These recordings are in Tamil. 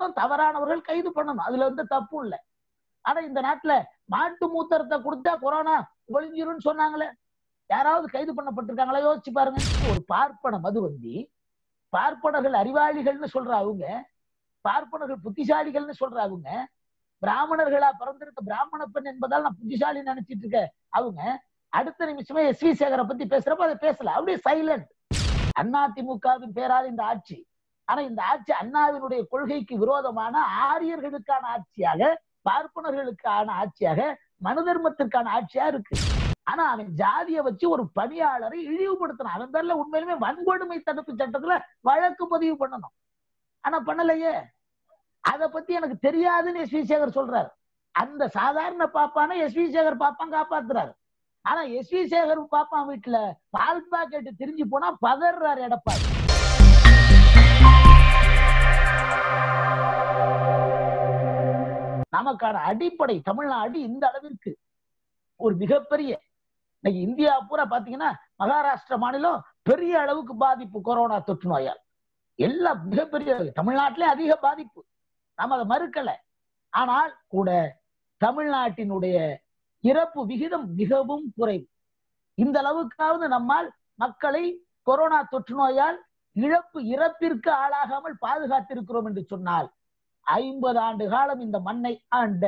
பண்ணணும் தவறானவர்கள் கைது பண்ணணும் அதுல வந்து தப்பும் இல்லை ஆனா இந்த நாட்டுல மாட்டு மூத்திரத்தை கொடுத்தா கொரோனா ஒழிஞ்சிரும்னு சொன்னாங்களே யாராவது கைது பண்ணப்பட்டிருக்காங்களா யோசிச்சு பாருங்க ஒரு பார்ப்பன மதுவந்தி பார்ப்பனர்கள் அறிவாளிகள்னு சொல்ற அவங்க பார்ப்பனர்கள் புத்திசாலிகள்னு சொல்ற அவங்க பிராமணர்களா பிறந்திருக்க பிராமண பெண் என்பதால் நான் புத்திசாலி நினைச்சிட்டு இருக்க அவங்க அடுத்த நிமிஷமே எஸ் வி சேகரை பத்தி பேசுறப்ப அதை பேசல அப்படியே சைலண்ட் அதிமுகவின் பேரால் இந்த ஆட்சி ஆனா இந்த ஆட்சி அண்ணாவினுடைய கொள்கைக்கு விரோதமான ஆரியர்களுக்கான ஆட்சியாக பார்ப்பனர்களுக்கான ஆட்சியாக மனு தர்மத்திற்கான ஆட்சியா இருக்கு ஆனா அவன் ஜாதியை வச்சு ஒரு பணியாளரை இழிவுபடுத்தணும் அவன் பேர்ல உண்மையிலுமே வன்கொடுமை தடுப்பு சட்டத்துல வழக்கு பதிவு பண்ணணும் ஆனா பண்ணலையே அத பத்தி எனக்கு தெரியாதுன்னு எஸ் வி சேகர் சொல்றாரு அந்த சாதாரண பாப்பான எஸ் வி சேகர் பாப்பான் காப்பாத்துறாரு ஆனா எஸ் வி சேகர் பாப்பான் வீட்டுல பால் பாக்கெட்டு திரிஞ்சு போனா பதறாரு எடப்பாடி நமக்கான அடிப்படை தமிழ்நாடு இந்த அளவிற்கு ஒரு மிகப்பெரிய இன்னைக்கு இந்தியா பூரா பாத்தீங்கன்னா மகாராஷ்டிரா மாநிலம் பெரிய அளவுக்கு பாதிப்பு கொரோனா தொற்று நோயால் எல்லாம் மிகப்பெரிய தமிழ்நாட்டிலே அதிக பாதிப்பு நாம் அதை மறுக்கல ஆனால் கூட தமிழ்நாட்டினுடைய இறப்பு விகிதம் மிகவும் குறைவு இந்த அளவுக்காவது நம்மால் மக்களை கொரோனா தொற்று நோயால் இழப்பு இறப்பிற்கு ஆளாகாமல் பாதுகாத்திருக்கிறோம் என்று சொன்னால் ஐம்பது ஆண்டு காலம் இந்த மண்ணை ஆண்ட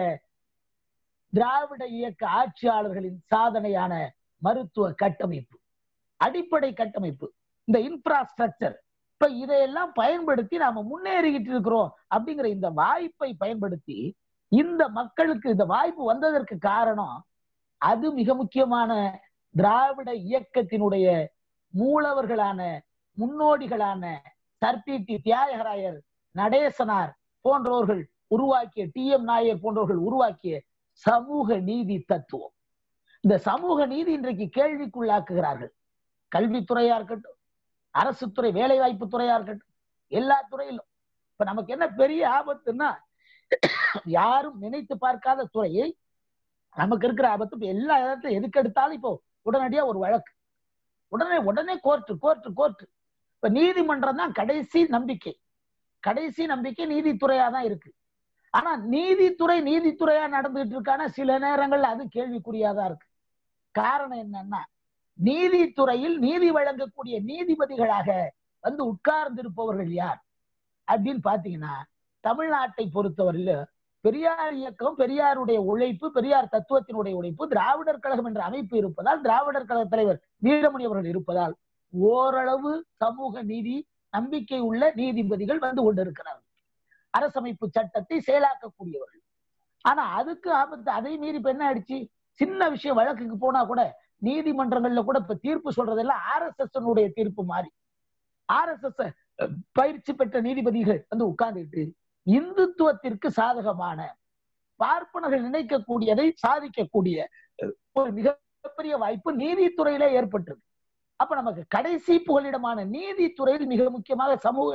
திராவிட இயக்க ஆட்சியாளர்களின் சாதனையான மருத்துவ கட்டமைப்பு அடிப்படை கட்டமைப்பு இந்த இன்ஃப்ராஸ்ட்ரக்சர் இப்ப இதையெல்லாம் பயன்படுத்தி நாம முன்னேறிக்கிட்டு இருக்கிறோம் அப்படிங்கிற இந்த வாய்ப்பை பயன்படுத்தி இந்த மக்களுக்கு இந்த வாய்ப்பு வந்ததற்கு காரணம் அது மிக முக்கியமான திராவிட இயக்கத்தினுடைய மூலவர்களான முன்னோடிகளான சர்பிடி தியாகராயர் நடேசனார் போன்றவர்கள் உருவாக்கிய டி எம் நாயர் போன்றவர்கள் உருவாக்கிய சமூக நீதி தத்துவம் இந்த சமூக நீதி இன்றைக்கு கேள்விக்குள்ளாக்குகிறார்கள் கல்வித்துறையா இருக்கட்டும் அரசு துறை வேலை வாய்ப்பு துறையா இருக்கட்டும் எல்லா துறையிலும் இப்ப நமக்கு என்ன பெரிய ஆபத்துன்னா யாரும் நினைத்து பார்க்காத துறையை நமக்கு இருக்கிற ஆபத்து இப்ப எல்லா இடத்துல எதுக்கு எடுத்தாலும் இப்போ உடனடியா ஒரு வழக்கு உடனே உடனே கோர்ட்டு கோர்ட்டு கோர்ட்டு இப்ப நீதிமன்றம் தான் கடைசி நம்பிக்கை கடைசி நம்பிக்கை நீதித்துறையா தான் இருக்கு ஆனா நீதித்துறை நீதித்துறையா நடந்துகிட்டு இருக்கான சில நேரங்கள்ல அது கேள்விக்குறியாதான் இருக்கு காரணம் என்னன்னா நீதித்துறையில் நீதி வழங்கக்கூடிய நீதிபதிகளாக வந்து உட்கார்ந்து இருப்பவர்கள் யார் அப்படின்னு பாத்தீங்கன்னா தமிழ்நாட்டை பொறுத்தவரையில பெரியார் இயக்கம் பெரியாருடைய உழைப்பு பெரியார் தத்துவத்தினுடைய உழைப்பு திராவிடர் கழகம் என்ற அமைப்பு இருப்பதால் திராவிடர் கழக தலைவர் வீரமணி அவர்கள் இருப்பதால் ஓரளவு சமூக நீதி நம்பிக்கை உள்ள நீதிபதிகள் வந்து கொண்டிருக்கிறார்கள் அரசமைப்பு சட்டத்தை செயலாக்கக்கூடியவர்கள் ஆனா அதுக்கு ஆபத்து அதை மீறி இப்ப என்ன ஆயிடுச்சு சின்ன விஷயம் வழக்குக்கு போனா கூட நீதிமன்றங்கள்ல கூட இப்ப தீர்ப்பு சொல்றதெல்லாம் ஆர் எஸ் எஸ் தீர்ப்பு மாறி ஆர் எஸ் எஸ் பயிற்சி பெற்ற நீதிபதிகள் வந்து உட்கார்ந்துட்டு இந்துத்துவத்திற்கு சாதகமான பார்ப்பனர்கள் நினைக்கக்கூடியதை சாதிக்கக்கூடிய ஒரு மிகப்பெரிய வாய்ப்பு நீதித்துறையில ஏற்பட்டிருக்கு அப்ப நமக்கு கடைசி புகலிடமான நீதித்துறையில் மிக முக்கியமாக சமூக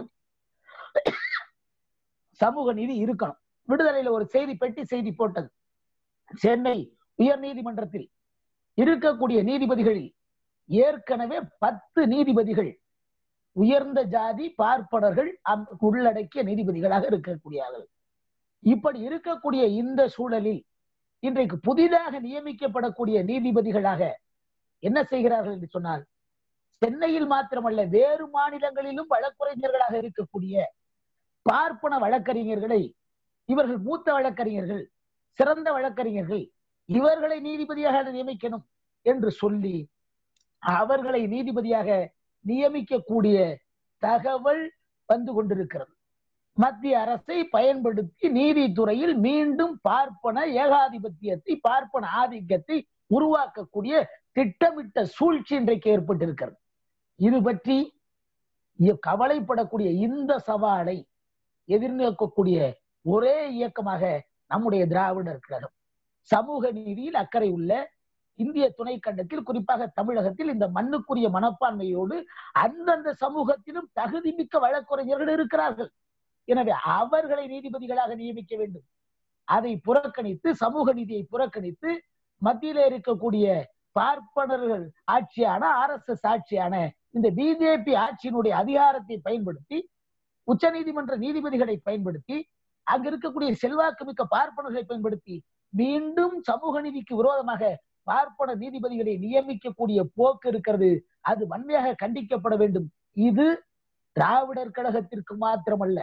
சமூக நீதி இருக்கணும் விடுதலையில ஒரு செய்தி பெட்டி செய்தி போட்டது சென்னை உயர் நீதிமன்றத்தில் இருக்கக்கூடிய நீதிபதிகளில் ஏற்கனவே பத்து நீதிபதிகள் உயர்ந்த ஜாதி பார்ப்பனர்கள் உள்ளடக்கிய நீதிபதிகளாக இருக்கக்கூடியார்கள் இப்படி இருக்கக்கூடிய இந்த சூழலில் இன்றைக்கு புதிதாக நியமிக்கப்படக்கூடிய நீதிபதிகளாக என்ன செய்கிறார்கள் என்று சொன்னால் சென்னையில் மாத்திரமல்ல வேறு மாநிலங்களிலும் வழக்குரைஞர்களாக இருக்கக்கூடிய பார்ப்பன வழக்கறிஞர்களை இவர்கள் மூத்த வழக்கறிஞர்கள் சிறந்த வழக்கறிஞர்கள் இவர்களை நீதிபதியாக நியமிக்கணும் என்று சொல்லி அவர்களை நீதிபதியாக நியமிக்கக்கூடிய தகவல் வந்து கொண்டிருக்கிறது மத்திய அரசை பயன்படுத்தி நீதித்துறையில் மீண்டும் பார்ப்பன ஏகாதிபத்தியத்தை பார்ப்பன ஆதிக்கத்தை உருவாக்கக்கூடிய திட்டமிட்ட சூழ்ச்சி இன்றைக்கு ஏற்பட்டிருக்கிறது இது பற்றி கவலைப்படக்கூடிய இந்த சவாலை எதிர்நோக்கக்கூடிய ஒரே இயக்கமாக நம்முடைய திராவிடர் கழகம் சமூக நீதியில் அக்கறை உள்ள இந்திய துணை கண்டத்தில் குறிப்பாக தமிழகத்தில் இந்த மண்ணுக்குரிய மனப்பான்மையோடு அந்தந்த சமூகத்திலும் தகுதி மிக்க வழக்குரைஞர்கள் இருக்கிறார்கள் எனவே அவர்களை நீதிபதிகளாக நியமிக்க வேண்டும் அதை புறக்கணித்து சமூக நீதியை புறக்கணித்து மத்தியில இருக்கக்கூடிய பார்ப்பனர்கள் ஆட்சியான ஆர் எஸ் எஸ் ஆட்சியான இந்த பிஜேபி ஆட்சியினுடைய அதிகாரத்தை பயன்படுத்தி உச்ச நீதிமன்ற நீதிபதிகளை பயன்படுத்தி அங்க இருக்கக்கூடிய செல்வாக்கு மிக்க பார்ப்பனர்களை பயன்படுத்தி மீண்டும் சமூக நீதிக்கு விரோதமாக பார்ப்பன நீதிபதிகளை நியமிக்கக்கூடிய போக்கு இருக்கிறது அது வன்மையாக கண்டிக்கப்பட வேண்டும் இது திராவிடர் கழகத்திற்கு மாத்திரமல்ல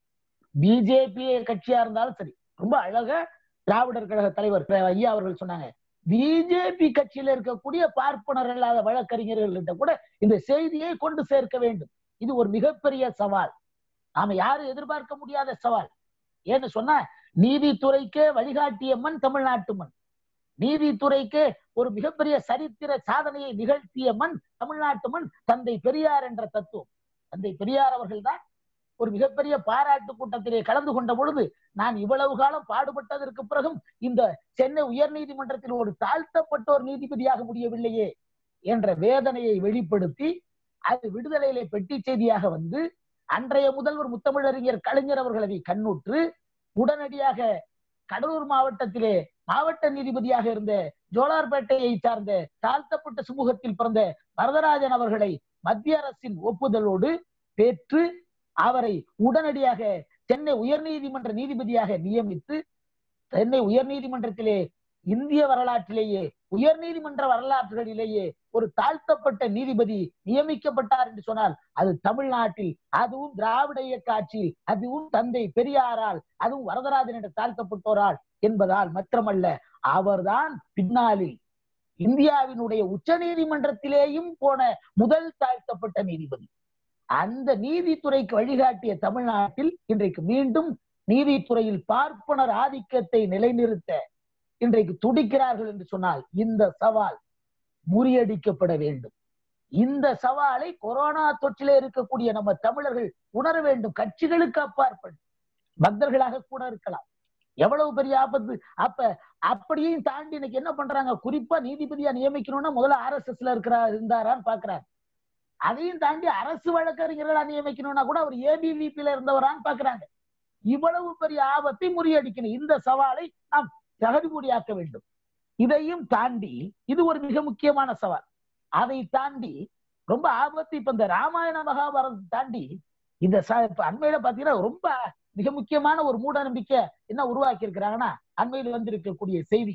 பிஜேபி கட்சியா இருந்தாலும் சரி ரொம்ப அழகா திராவிடர் கழக தலைவர் ஐயா அவர்கள் சொன்னாங்க பிஜேபி கட்சியில இருக்கக்கூடிய பார்ப்பனர் இல்லாத வழக்கறிஞர்கள்ட்ட கூட இந்த செய்தியை கொண்டு சேர்க்க வேண்டும் இது ஒரு மிகப்பெரிய சவால் நாம யாரும் எதிர்பார்க்க முடியாத சவால் ஏன்னு சொன்னா நீதித்துறைக்கே வழிகாட்டிய மண் தமிழ்நாட்டு மண் நீதித்துறைக்கு ஒரு மிகப்பெரிய சரித்திர சாதனையை நிகழ்த்திய மண் தமிழ்நாட்டு மண் தந்தை பெரியார் என்ற தத்துவம் தந்தை பெரியார் அவர்கள் தான் ஒரு மிகப்பெரிய பாராட்டு கூட்டத்திலே கலந்து கொண்ட பொழுது நான் இவ்வளவு காலம் பாடுபட்டதற்கு பிறகும் இந்த சென்னை உயர் நீதிமன்றத்தில் ஒரு தாழ்த்தப்பட்டோர் நீதிபதியாக முடியவில்லையே என்ற வேதனையை வெளிப்படுத்தி அது விடுதலையிலே பெட்டி செய்தியாக வந்து அன்றைய முதல்வர் முத்தமிழறிஞர் கலைஞர் அவர்கள் அதை கண்ணுற்று உடனடியாக கடலூர் மாவட்டத்திலே மாவட்ட நீதிபதியாக இருந்த ஜோலார்பேட்டையை சார்ந்த தாழ்த்தப்பட்ட சமூகத்தில் பிறந்த வரதராஜன் அவர்களை மத்திய அரசின் ஒப்புதலோடு பெற்று அவரை உடனடியாக சென்னை உயர்நீதிமன்ற நீதிபதியாக நியமித்து சென்னை உயர்நீதிமன்றத்திலே இந்திய வரலாற்றிலேயே உயர்நீதிமன்ற வரலாற்றுகளிலேயே ஒரு தாழ்த்தப்பட்ட நீதிபதி நியமிக்கப்பட்டார் என்று சொன்னால் அது தமிழ்நாட்டில் அதுவும் திராவிட இயக்க ஆட்சியில் அதுவும் தந்தை பெரியாரால் அதுவும் வரதராஜன் என்ற தாழ்த்தப்பட்டோரால் என்பதால் மாத்திரமல்ல அவர்தான் பின்னாளில் இந்தியாவினுடைய உச்ச நீதிமன்றத்திலேயும் போன முதல் தாழ்த்தப்பட்ட நீதிபதி அந்த நீதித்துறைக்கு வழிகாட்டிய தமிழ்நாட்டில் இன்றைக்கு மீண்டும் நீதித்துறையில் பார்ப்பனர் ஆதிக்கத்தை நிலைநிறுத்த இன்றைக்கு துடிக்கிறார்கள் என்று சொன்னால் இந்த சவால் முறியடிக்கப்பட வேண்டும் இந்த சவாலை கொரோனா தொற்றிலே இருக்கக்கூடிய நம்ம தமிழர்கள் உணர வேண்டும் கட்சிகளுக்கு அப்பாற்பட்டு பக்தர்களாக கூட இருக்கலாம் எவ்வளவு பெரிய ஆபத்து அப்ப அப்படியும் தாண்டி இன்னைக்கு என்ன பண்றாங்க குறிப்பா நீதிபதியா நியமிக்கணும்னா முதல்ல ஆர் எஸ் எஸ்ல இருக்கிறா இருந்தாரான்னு பாக்குறாங்க அதையும் தாண்டி அரசு வழக்கறிஞர்களா நியமிக்கணும்னா கூட அவர் ஏபிவிபில இருந்தவரான்னு பாக்குறாங்க இவ்வளவு பெரிய ஆபத்தை முறியடிக்கணும் இந்த சவாலை நாம் தகுதிமூடியாக்க வேண்டும் இதையும் தாண்டி இது ஒரு மிக முக்கியமான சவால் அதை தாண்டி ரொம்ப ஆபத்து இப்ப இந்த ராமாயண மகாபாரதத்தை தாண்டி இந்த இப்ப அண்மையில பாத்தீங்கன்னா ரொம்ப மிக முக்கியமான ஒரு மூட நம்பிக்கை என்ன உருவாக்கி இருக்கிறாங்கன்னா அண்மையில் வந்திருக்கக்கூடிய செய்தி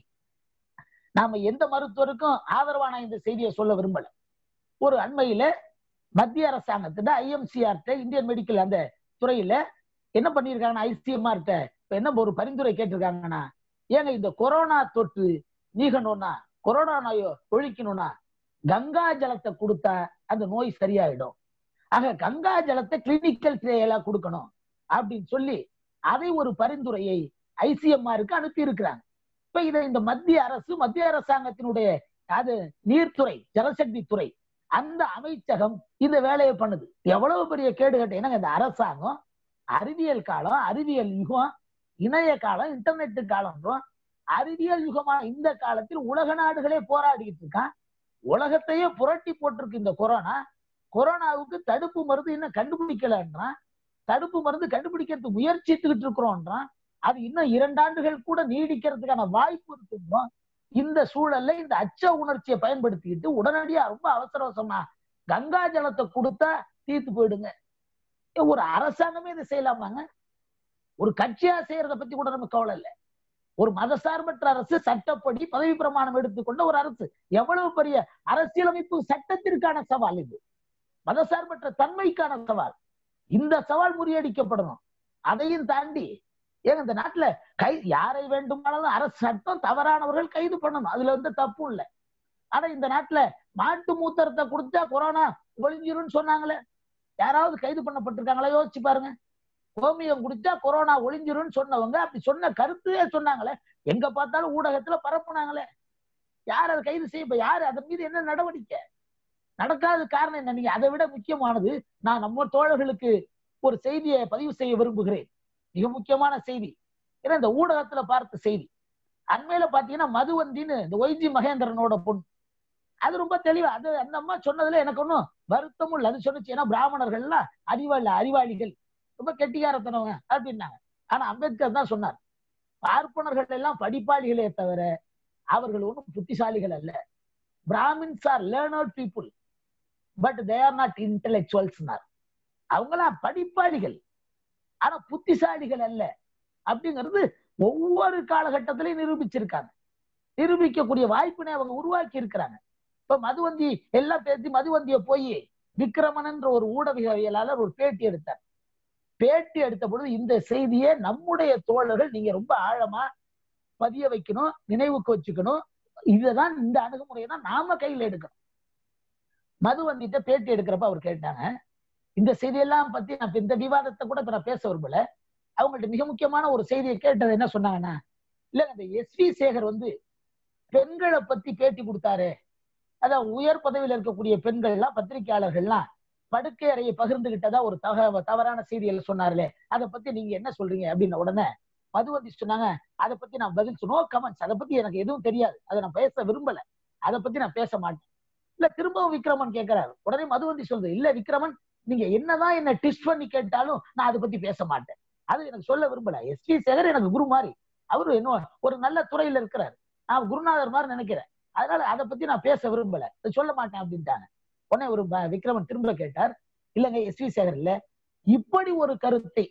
நாம எந்த மருத்துவருக்கும் ஆதரவான இந்த செய்தியை சொல்ல விரும்பல ஒரு அண்மையில மத்திய அரசாங்கத்திட்ட ஐஎம்சிஆர்ட்ட இந்தியன் மெடிக்கல் அந்த துறையில என்ன பண்ணிருக்காங்கன்னா ஐசிஎம்ஆர்ட்ட இப்ப என்ன ஒரு பரிந்துரை கேட்டிருக்காங்கன்னா ஏங்க இந்த கொரோனா தொற்று நீகணும்னா கொரோனா நோயை ஒழிக்கணும்னா கங்கா ஜலத்தை கொடுத்தா அந்த நோய் சரியாயிடும் ஆக கங்கா ஜலத்தை கிளினிக்கல் ட்ரையலா கொடுக்கணும் அப்படின்னு சொல்லி அதை ஒரு பரிந்துரையை ஐசிஎம்ஆருக்கு அனுப்பி இருக்கிறாங்க இப்ப இதை இந்த மத்திய அரசு மத்திய அரசாங்கத்தினுடைய அது நீர்த்துறை ஜலசக்தி துறை அந்த அமைச்சகம் இந்த வேலையை பண்ணுது எவ்வளவு பெரிய கேடு கட்ட ஏன்னா இந்த அரசாங்கம் அறிவியல் காலம் அறிவியல் யுகம் இணைய காலம் இன்டர்நெட் காலம்ன்றோம் அறிவியல் யுகமான இந்த காலத்தில் உலக நாடுகளே போராடிக்கிட்டு இருக்கான் உலகத்தையே புரட்டி போட்டிருக்கு இந்த கொரோனா கொரோனாவுக்கு தடுப்பு மருந்து இன்னும் கண்டுபிடிக்கலன்றான் தடுப்பு மருந்து கண்டுபிடிக்கிறதுக்கு முயற்சித்துக்கிட்டு இருக்கிறோம்ன்றான் அது இன்னும் இரண்டு ஆண்டுகள் கூட நீடிக்கிறதுக்கான வாய்ப்பு இருக்குன்றோம் இந்த சூழல்ல இந்த அச்ச உணர்ச்சியை பயன்படுத்திக்கிட்டு உடனடியா ரொம்ப அவசர அவசரமா கங்கா ஜலத்தை கொடுத்தா தீர்த்து போயிடுங்க ஒரு அரசாங்கமே இதை செய்யலாமாங்க ஒரு கட்சியா செய்யறத பத்தி கூட நமக்கு கவலை இல்லை ஒரு மதசார்பற்ற அரசு சட்டப்படி பதவி பிரமாணம் எடுத்துக்கொண்ட ஒரு அரசு எவ்வளவு பெரிய அரசியலமைப்பு சட்டத்திற்கான சவால் இது மதசார்பற்ற தன்மைக்கான சவால் இந்த சவால் முறியடிக்கப்படணும் அதையும் தாண்டி ஏங்க இந்த நாட்டுல கை யாரை வேண்டுமானாலும் அரசு சட்டம் தவறானவர்கள் கைது பண்ணணும் அதுல வந்து தப்பும் இல்லை ஆனா இந்த நாட்டுல மாட்டு மூத்தரத்தை கொடுத்தா கொரோனா ஒழிஞ்சிரும்னு சொன்னாங்களே யாராவது கைது பண்ணப்பட்டிருக்காங்களா யோசிச்சு பாருங்க கோமியம் குடிச்சா கொரோனா ஒளிஞ்சிரும்னு சொன்னவங்க அப்படி சொன்ன கருத்தையே சொன்னாங்களே எங்க பார்த்தாலும் ஊடகத்துல பரப்புனாங்களே யார் அதை கைது செய்ய இப்ப யாரு அதன் மீது என்ன நடவடிக்கை நடக்காத காரணம் என்ன நீங்க அதை விட முக்கியமானது நான் நம்ம தோழர்களுக்கு ஒரு செய்தியை பதிவு செய்ய விரும்புகிறேன் மிக முக்கியமான செய்தி ஏன்னா இந்த ஊடகத்துல பார்த்த செய்தி அண்மையில பாத்தீங்கன்னா மதுவந்தின்னு இந்த ஒய்ஜி மகேந்திரனோட பொண்ணு அது ரொம்ப தெளிவா அது அந்த அம்மா சொன்னதுல எனக்கு ஒன்றும் வருத்தமும் இல்லை அது சொன்னுச்சு ஏன்னா பிராமணர்கள்லாம் அறிவாளி அறிவாளிகள் ரொம்ப கெட்டிக்காரத்தனவங்க அப்படின்னாங்க ஆனா அம்பேத்கர் தான் சொன்னார் பார்ப்பனர்கள் எல்லாம் படிப்பாளிகளே தவிர அவர்கள் ஒன்றும் புத்திசாலிகள் அல்ல Brahmins are learned people but they are not intellectuals அவங்களாம் படிப்பாளிகள் ஆனா புத்திசாலிகள் அல்ல அப்படிங்கிறது ஒவ்வொரு காலகட்டத்திலையும் நிரூபிச்சிருக்காங்க நிரூபிக்கக்கூடிய வாய்ப்பினை அவங்க உருவாக்கி இருக்கிறாங்க இப்ப மதுவந்தி எல்லாம் பேசி மதுவந்திய போய் விக்ரமன் என்ற ஒரு ஊடகவியலாளர் ஒரு பேட்டி எடுத்தார் பேட்டி எடுத்த பொழுது இந்த செய்தியை நம்முடைய தோழர்கள் நீங்க ரொம்ப ஆழமா பதிய வைக்கணும் நினைவுக்கு வச்சுக்கணும் இதுதான் இந்த அணுகுமுறையை தான் நாம கையில எடுக்கணும் மதுவந்திட்ட பேட்டி எடுக்கிறப்ப அவர் கேட்டாங்க இந்த செய்தியெல்லாம் பத்தி நான் இந்த விவாதத்தை கூட இப்ப நான் பேச விரும்பல அவங்கள்ட்ட மிக முக்கியமான ஒரு செய்தியை கேட்டது என்ன சொன்னாங்கன்னா இல்ல இந்த எஸ் வி சேகர் வந்து பெண்களை பத்தி பேட்டி கொடுத்தாரு அதான் உயர் பதவியில் இருக்கக்கூடிய பெண்கள் எல்லாம் பத்திரிகையாளர்கள்லாம் படுக்கை அறையை பகிர்ந்துகிட்டதா ஒரு தக தவறான செய்திகள் சொன்னார்களே அதை பத்தி நீங்க என்ன சொல்றீங்க அப்படின்ன உடனே மதுவந்தி சொன்னாங்க அதை பத்தி நான் பதில் நோ கமெண்ட்ஸ் அதை பத்தி எனக்கு எதுவும் தெரியாது அதை நான் பேச விரும்பல அதை பத்தி நான் பேச மாட்டேன் இல்ல திரும்பவும் விக்ரமன் கேட்கிறாரு உடனே மதுவந்தி சொல்றது இல்ல விக்ரமன் நீங்க என்னதான் என்ன டிஸ்ட் பண்ணி கேட்டாலும் நான் அதை பத்தி பேச மாட்டேன் அது எனக்கு சொல்ல விரும்பல எஸ் வி சேகர் எனக்கு குரு மாதிரி அவரு என்ன ஒரு நல்ல துறையில இருக்கிறாரு நான் குருநாதர் மாதிரி நினைக்கிறேன் அதனால அதை பத்தி நான் பேச விரும்பல சொல்ல மாட்டேன் அப்படின்ட்டாங்க உடனே ஒரு விக்ரமன் திரும்ப கேட்டார் இல்லங்க எஸ் வி சேகர் இல்ல இப்படி ஒரு கருத்தை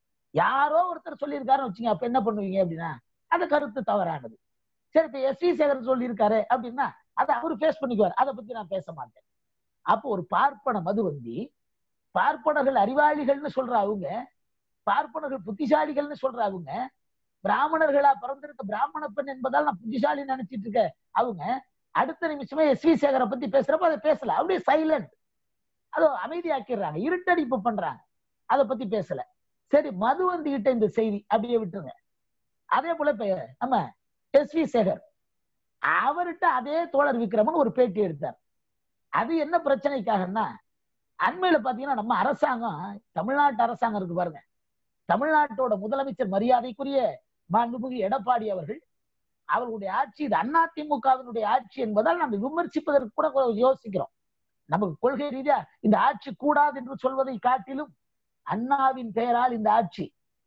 யாரோ ஒருத்தர் சொல்லியிருக்காருன்னு வச்சுங்க அப்ப என்ன பண்ணுவீங்க அப்படின்னா அந்த கருத்து தவறானது சரி இப்ப எஸ் வி சேகர் சொல்லியிருக்காரு அப்படின்னா அதை அவரு ஃபேஸ் பண்ணிக்குவார் அதை பத்தி நான் பேச மாட்டேன் அப்போ ஒரு பார்ப்பன மதுவந்தி பார்ப்பனர்கள் அறிவாளிகள்னு சொல்ற அவங்க பார்ப்பனர்கள் புத்திசாலிகள்னு சொல்ற அவங்க பிராமணர்களா பிறந்திருக்க பிராமண பெண் என்பதால் நான் புத்திசாலி நினைச்சிட்டு இருக்க அவங்க அடுத்த நிமிஷமே எஸ் வி சேகரை பத்தி பேசுறப்ப அதை பேசல அப்படியே சைலண்ட் அதை அமைதியாக்கிடுறாங்க இருட்டடிப்பு பண்றாங்க அதை பத்தி பேசல சரி மதுவந்தி கிட்ட இந்த செய்தி அப்படியே விட்டுருங்க அதே போல இப்ப நம்ம எஸ் வி சேகர் அவர்கிட்ட அதே தோழர் விக்ரமன் ஒரு பேட்டி எடுத்தார் அது என்ன பிரச்சனைக்காகன்னா அண்மையில பாத்தீங்கன்னா நம்ம அரசாங்கம் தமிழ்நாட்டு அரசாங்கம் இருக்கு பாருங்க தமிழ்நாட்டோட முதலமைச்சர் மரியாதைக்குரிய மாண்புமிகு எடப்பாடி அவர்கள் அவர்களுடைய ஆட்சி இது அதிமுகவினுடைய ஆட்சி என்பதால் நம்ம விமர்சிப்பதற்கு கூட யோசிக்கிறோம் நமக்கு கொள்கை ரீதியா இந்த ஆட்சி கூடாது என்று சொல்வதை காட்டிலும் அண்ணாவின் பெயரால் இந்த ஆட்சி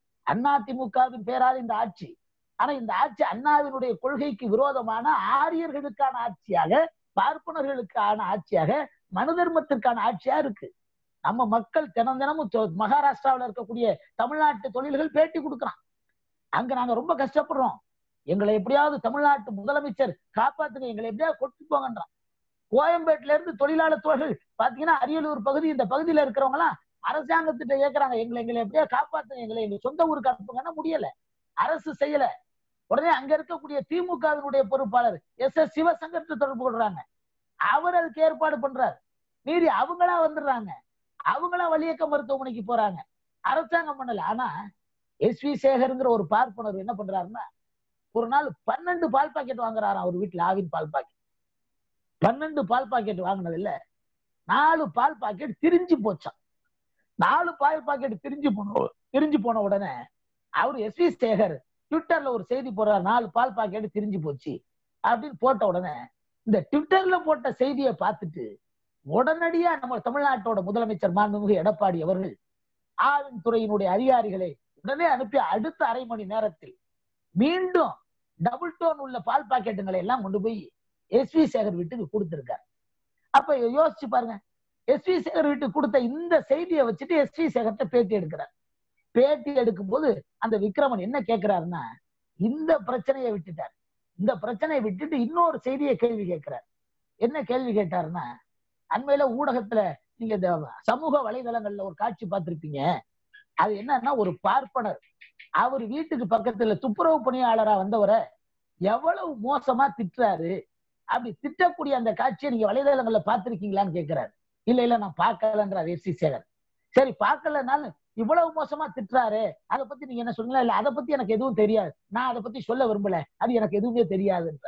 அதிமுகவின் பெயரால் இந்த ஆட்சி ஆனா இந்த ஆட்சி அண்ணாவினுடைய கொள்கைக்கு விரோதமான ஆரியர்களுக்கான ஆட்சியாக பார்ப்பனர்களுக்கான ஆட்சியாக மனு தர்மத்திற்கான ஆட்சியா இருக்கு நம்ம மக்கள் தினம் தினமும் மகாராஷ்டிராவில் இருக்கக்கூடிய தமிழ்நாட்டு தொழில்கள் பேட்டி கொடுக்குறான் அங்க நாங்க ரொம்ப கஷ்டப்படுறோம் எங்களை எப்படியாவது தமிழ்நாட்டு முதலமைச்சர் காப்பாத்துங்க எங்களை எப்படியாவது கொட்டு போங்கன்றான் கோயம்பேட்டுல இருந்து தொழிலாளர் தோழர்கள் பாத்தீங்கன்னா அரியலூர் பகுதி இந்த பகுதியில இருக்கிறவங்க எல்லாம் அரசாங்கத்திட்ட கேட்கறாங்க எங்களை எங்களை எப்படியா காப்பாத்துங்க எங்களை எங்க சொந்த ஊருக்கு அனுப்புங்கன்னா முடியல அரசு செய்யல உடனே அங்க இருக்கக்கூடிய திமுகவினுடைய பொறுப்பாளர் எஸ் எஸ் சிவசங்கர் தொடர்பு கொள்றாங்க அவர் அதுக்கு ஏற்பாடு பண்றாரு மீறி அவங்களா வந்துடுறாங்க அவங்களா வலியக்க மருத்துவமனைக்கு போறாங்க அரசாங்கம் பண்ணல ஆனா எஸ் வி சேகருங்கிற ஒரு பார்ப்பனர் என்ன பண்றாருன்னா ஒரு நாள் பன்னெண்டு பால் பாக்கெட் வாங்குறாராம் அவர் வீட்டுல ஆவின் பால் பாக்கெட் பன்னெண்டு பால் பாக்கெட் வாங்கினது இல்ல நாலு பால் பாக்கெட் திரிஞ்சு போச்சான் நாலு பால் பாக்கெட் திரிஞ்சு போன திரிஞ்சு போன உடனே அவர் எஸ் வி சேகர் ட்விட்டர்ல ஒரு செய்தி போடுறார் நாலு பால் பாக்கெட் திரிஞ்சு போச்சு அப்படின்னு போட்ட உடனே இந்த ட்விட்டர்ல போட்ட செய்தியை பார்த்துட்டு உடனடியா நம்ம தமிழ்நாட்டோட முதலமைச்சர் மாண்புமிகு எடப்பாடி அவர்கள் ஆவின் துறையினுடைய அதிகாரிகளை உடனே அனுப்பி அடுத்த அரை மணி நேரத்தில் மீண்டும் டபுள் டோன் உள்ள பால் பாக்கெட்டுங்களை எல்லாம் கொண்டு போய் எஸ் வி சேகர் வீட்டுக்கு கொடுத்திருக்காரு அப்ப யோசிச்சு பாருங்க எஸ் வி சேகர் வீட்டுக்கு கொடுத்த இந்த செய்தியை வச்சுட்டு எஸ் வி சேகர்கிட்ட பேட்டி எடுக்கிறார் பேட்டி எடுக்கும் போது அந்த விக்ரமன் என்ன கேட்கிறாருன்னா இந்த பிரச்சனையை விட்டுட்டார் இந்த பிரச்சனையை விட்டுட்டு இன்னொரு செய்தியை கேள்வி கேட்கிறார் என்ன கேள்வி கேட்டாருன்னா அண்மையில ஊடகத்துல நீங்க இந்த சமூக வலைதளங்கள்ல ஒரு காட்சி பார்த்திருப்பீங்க அது என்னன்னா ஒரு பார்ப்பனர் அவர் வீட்டுக்கு பக்கத்துல துப்புரவு பணியாளரா வந்தவரை எவ்வளவு மோசமா திட்டுறாரு அப்படி திட்டக்கூடிய அந்த காட்சியை நீங்க வலைதளங்கள்ல பார்த்திருக்கீங்களான்னு கேட்கிறாரு இல்ல இல்ல நான் பார்க்கலன்றார் எஸ் சி சேகர் சரி பார்க்கலனாலும் இவ்வளவு மோசமா திட்டுறாரு அதை பத்தி நீங்க என்ன சொல்லுங்களா இல்ல அதை பத்தி எனக்கு எதுவும் தெரியாது நான் அதை பத்தி சொல்ல விரும்பல அது எனக்கு எதுவுமே தெரியாதுன்ற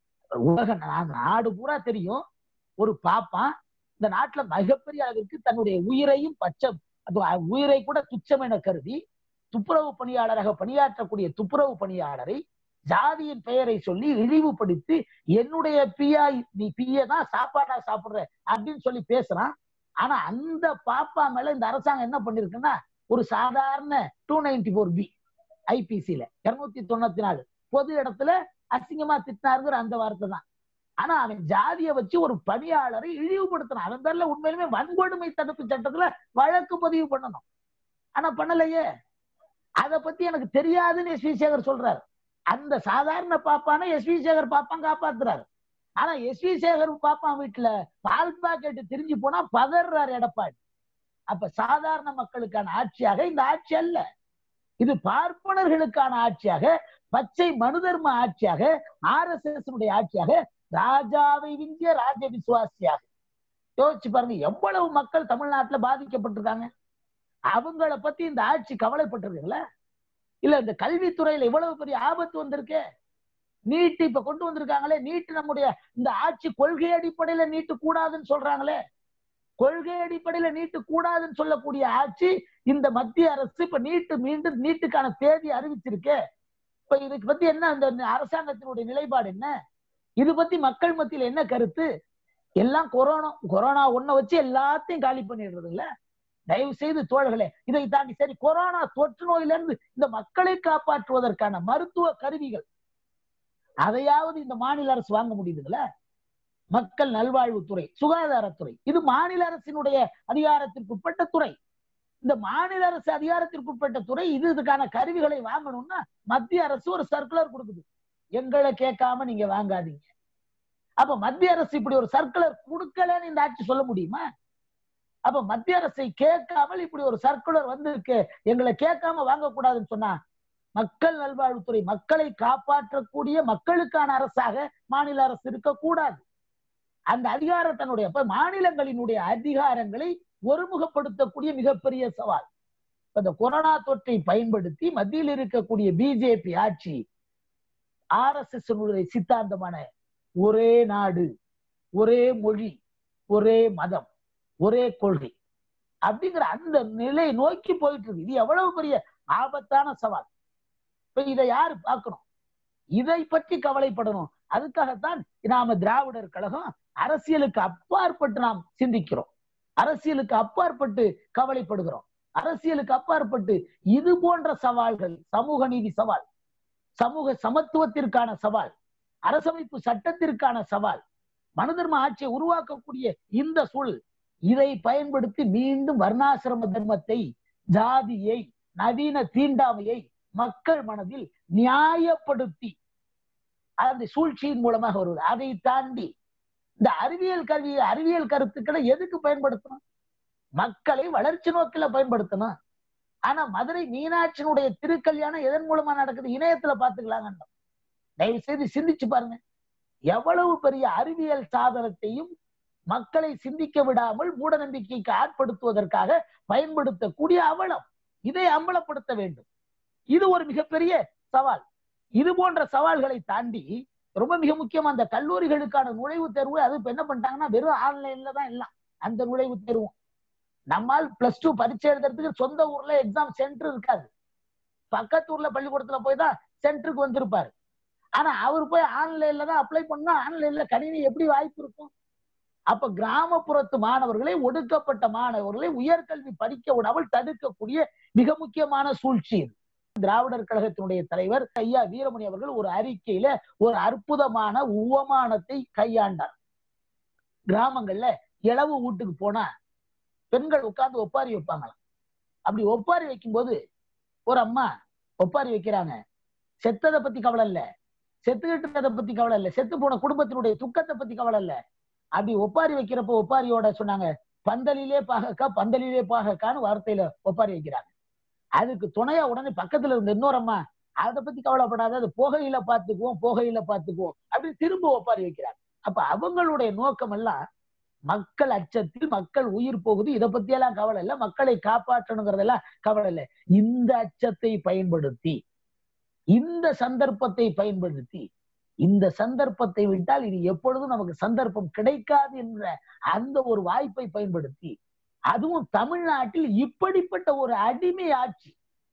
உலக நாடு பூரா தெரியும் ஒரு பாப்பான் இந்த நாட்டுல மிகப்பெரிய அளவிற்கு தன்னுடைய உயிரையும் பச்சம் உயிரை கூட துச்சம் என கருதி துப்புரவு பணியாளராக பணியாற்றக்கூடிய துப்புரவு பணியாளரை ஜாதியின் பெயரை சொல்லி இழிவுபடுத்தி என்னுடைய பியா நீ பிய தான் சாப்பாடா சாப்பிடுற அப்படின்னு சொல்லி பேசுறான் ஆனா அந்த பாப்பா மேல இந்த அரசாங்கம் என்ன பண்ணிருக்குன்னா ஒரு சாதாரண டூ நைன்டி போர் பி ஐபிசில இருநூத்தி தொண்ணூத்தி நாலு பொது இடத்துல அசிங்கமா திட்டினாருங்கிற அந்த வார்த்தை தான் ஆனா அவன் ஜாதியை வச்சு ஒரு பணியாளரை இழிவுபடுத்தினான் அவன் பேர்ல உண்மையிலுமே வன்கொடுமை தடுப்பு சட்டத்துல வழக்கு பதிவு பண்ணணும் ஆனா பண்ணலையே அதை பத்தி எனக்கு தெரியாதுன்னு எஸ் வி சேகர் சொல்றாரு அந்த சாதாரண பாப்பான எஸ் வி சேகர் பாப்பான் காப்பாத்துறாரு ஆனா எஸ் வி சேகர் பாப்பான் வீட்டுல பால் பாக்கெட்டு திரிஞ்சு போனா பதறாரு எடப்பாடி அப்ப சாதாரண மக்களுக்கான ஆட்சியாக இந்த ஆட்சி அல்ல இது பார்ப்பனர்களுக்கான ஆட்சியாக பச்சை மனுதர்ம ஆட்சியாக ஆர் எஸ் எஸ் ஆட்சியாக ராஜாவை விஞ்சிய ராஜ விசுவாசியாக யோசிச்சு பாருங்க எவ்வளவு மக்கள் தமிழ்நாட்டுல பாதிக்கப்பட்டிருக்காங்க அவங்கள பத்தி இந்த ஆட்சி கவலைப்பட்டிருக்குல்ல இல்ல இந்த கல்வித்துறையில இவ்வளவு பெரிய ஆபத்து வந்திருக்கு நீட் இப்ப கொண்டு வந்திருக்காங்களே நீட் நம்முடைய இந்த ஆட்சி கொள்கை அடிப்படையில நீட்டு கூடாதுன்னு சொல்றாங்களே கொள்கை அடிப்படையில நீட்டு கூடாதுன்னு சொல்லக்கூடிய ஆட்சி இந்த மத்திய அரசு இப்ப நீட்டு மீண்டும் நீட்டுக்கான தேதி அறிவிச்சிருக்கு இப்ப இதுக்கு பத்தி என்ன இந்த அரசாங்கத்தினுடைய நிலைப்பாடு என்ன இது பத்தி மக்கள் மத்தியில என்ன கருத்து எல்லாம் கொரோனா கொரோனா ஒன்ன வச்சு எல்லாத்தையும் காலி பண்ணிடுறது இல்ல தயவு செய்து தோழர்களே இதை தாண்டி சரி கொரோனா தொற்று நோயிலிருந்து இந்த மக்களை காப்பாற்றுவதற்கான மருத்துவ கருவிகள் அதையாவது இந்த மாநில அரசு வாங்க முடியுதுங்களா மக்கள் நல்வாழ்வுத்துறை சுகாதாரத்துறை இது மாநில அரசினுடைய அதிகாரத்திற்குட்பட்ட துறை இந்த மாநில அரசு அதிகாரத்திற்குட்பட்ட துறை இது இதுக்கான கருவிகளை வாங்கணும்னா மத்திய அரசு ஒரு சர்க்குலர் கொடுக்குது எங்களை கேட்காம நீங்க வாங்காதீங்க அப்ப மத்திய அரசு இப்படி ஒரு சர்க்குலர் கொடுக்கலன்னு இந்த ஆட்சி சொல்ல முடியுமா அப்ப மத்திய அரசை கேட்காமல் இப்படி ஒரு சர்க்குலர் வந்திருக்கு எங்களை கேட்காம வாங்கக்கூடாதுன்னு சொன்னா மக்கள் நல்வாழ்வுத்துறை மக்களை காப்பாற்றக்கூடிய மக்களுக்கான அரசாக மாநில அரசு இருக்கக்கூடாது அந்த அதிகாரம் தன்னுடைய மாநிலங்களினுடைய அதிகாரங்களை ஒருமுகப்படுத்தக்கூடிய மிகப்பெரிய சவால் இந்த கொரோனா தொற்றை பயன்படுத்தி மத்தியில் இருக்கக்கூடிய பிஜேபி ஆட்சி ஆர் எஸ் எஸ் சித்தாந்தமான ஒரே நாடு ஒரே மொழி ஒரே மதம் ஒரே கொள்கை அப்படிங்கிற அந்த நிலை நோக்கி போயிட்டு இருக்கு இது எவ்வளவு பெரிய ஆபத்தான சவால் இப்ப இதை யாரு பார்க்கணும் இதை பற்றி கவலைப்படணும் அதுக்காகத்தான் நாம திராவிடர் கழகம் அரசியலுக்கு அப்பாற்பட்டு நாம் சிந்திக்கிறோம் அரசியலுக்கு அப்பாற்பட்டு கவலைப்படுகிறோம் அரசியலுக்கு அப்பாற்பட்டு இது போன்ற சவால்கள் சமூக நீதி சவால் சமூக சமத்துவத்திற்கான சவால் அரசமைப்பு சட்டத்திற்கான சவால் மனதர்ம ஆட்சியை உருவாக்கக்கூடிய இந்த சூழல் இதை பயன்படுத்தி மீண்டும் வர்ணாசிரம தர்மத்தை ஜாதியை நவீன தீண்டாமையை மக்கள் மனதில் நியாயப்படுத்தி அந்த சூழ்ச்சியின் மூலமாக வருவது அதை தாண்டி இந்த அறிவியல் கல்வி அறிவியல் கருத்துக்களை எதுக்கு பயன்படுத்தணும் மக்களை வளர்ச்சி நோக்கில பயன்படுத்தணும் ஆனா மதுரை மீனாட்சியினுடைய திருக்கல்யாணம் எதன் மூலமா நடக்குது இணையத்துல பாத்துக்கலாங்க தயவு செய்து சிந்திச்சு பாருங்க எவ்வளவு பெரிய அறிவியல் சாதனத்தையும் மக்களை சிந்திக்க விடாமல் மூட நம்பிக்கைக்கு ஆட்படுத்துவதற்காக பயன்படுத்தக்கூடிய அவலம் இதை அம்பலப்படுத்த வேண்டும் இது ஒரு மிகப்பெரிய சவால் இது போன்ற சவால்களை தாண்டி ரொம்ப மிக முக்கியமா அந்த கல்லூரிகளுக்கான நுழைவுத் தேர்வு அது இப்ப என்ன பண்ணிட்டாங்கன்னா வெறும் ஆன்லைன்ல தான் எல்லாம் அந்த நுழைவுத் தேர்வும் நம்மால் பிளஸ் டூ பரீட்சை எழுதுறதுக்கு சொந்த ஊர்ல எக்ஸாம் சென்டர் இருக்காது பக்கத்து ஊர்ல பள்ளிக்கூடத்துல போய் தான் சென்டருக்கு வந்திருப்பாரு ஆனா அவர் போய் ஆன்லைன்ல தான் அப்ளை பண்ணா ஆன்லைன்ல கணினி எப்படி வாய்ப்பு இருக்கும் அப்ப கிராமப்புறத்து மாணவர்களை ஒடுக்கப்பட்ட மாணவர்களை உயர்கல்வி படிக்க விடாமல் தடுக்கக்கூடிய மிக முக்கியமான சூழ்ச்சி இது திராவிடர் கழகத்தினுடைய தலைவர் ஐயா வீரமணி அவர்கள் ஒரு அறிக்கையில ஒரு அற்புதமான உவமானத்தை கையாண்டார் கிராமங்கள்ல இளவு வீட்டுக்கு போனா பெண்கள் உட்கார்ந்து ஒப்பாரி வைப்பாங்களாம் அப்படி ஒப்பாரி வைக்கும்போது ஒரு அம்மா ஒப்பாரி வைக்கிறாங்க செத்ததை பத்தி கவலை இல்ல செத்துக்கிட்டு பத்தி கவலை இல்ல செத்து போன குடும்பத்தினுடைய துக்கத்தை பத்தி கவலை இல்ல அப்படி ஒப்பாரி வைக்கிறப்போ ஒப்பாரியோட சொன்னாங்க பந்தலிலே பாகக்கா பந்தலிலே பாகக்கான்னு வார்த்தையில ஒப்பாரி வைக்கிறாங்க அதுக்கு துணையா உடனே பக்கத்துல இருந்த இன்னொரு அம்மா அதை பத்தி கவலைப்படாத அது புகையில பாத்துக்குவோம் புகையில பாத்துக்குவோம் அப்படின்னு திரும்ப ஒப்பாரி வைக்கிறாங்க அப்ப அவங்களுடைய நோக்கம் எல்லாம் மக்கள் அச்சத்தில் மக்கள் உயிர் போகுது இதை பத்தி எல்லாம் கவலை இல்லை மக்களை காப்பாற்றணுங்கிறதெல்லாம் கவலை இல்லை இந்த அச்சத்தை பயன்படுத்தி இந்த சந்தர்ப்பத்தை பயன்படுத்தி இந்த சந்தர்ப்பத்தை விட்டால் இது எப்பொழுதும் நமக்கு சந்தர்ப்பம் கிடைக்காது என்ற அந்த ஒரு வாய்ப்பை பயன்படுத்தி அதுவும் தமிழ்நாட்டில் இப்படிப்பட்ட ஒரு அடிமை ஆட்சி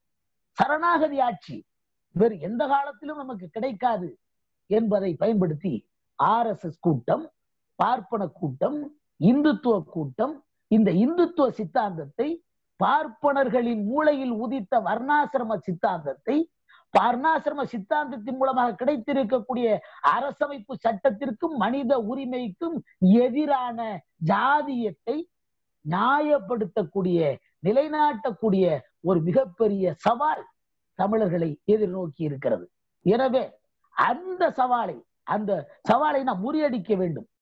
சரணாகதி ஆட்சி வேறு எந்த காலத்திலும் நமக்கு கிடைக்காது என்பதை பயன்படுத்தி ஆர் எஸ் எஸ் கூட்டம் பார்ப்பன கூட்டம் இந்துத்துவ கூட்டம் இந்த இந்துத்துவ சித்தாந்தத்தை பார்ப்பனர்களின் மூளையில் உதித்த வர்ணாசிரம சித்தாந்தத்தை வர்ணாசிரம சித்தாந்தத்தின் மூலமாக கிடைத்திருக்கக்கூடிய அரசமைப்பு சட்டத்திற்கும் மனித உரிமைக்கும் எதிரான ஜாதியத்தை நியாயப்படுத்தக்கூடிய நிலைநாட்டக்கூடிய ஒரு மிகப்பெரிய சவால் தமிழர்களை எதிர்நோக்கி இருக்கிறது எனவே அந்த சவாலை அந்த சவாலை நாம் முறியடிக்க வேண்டும்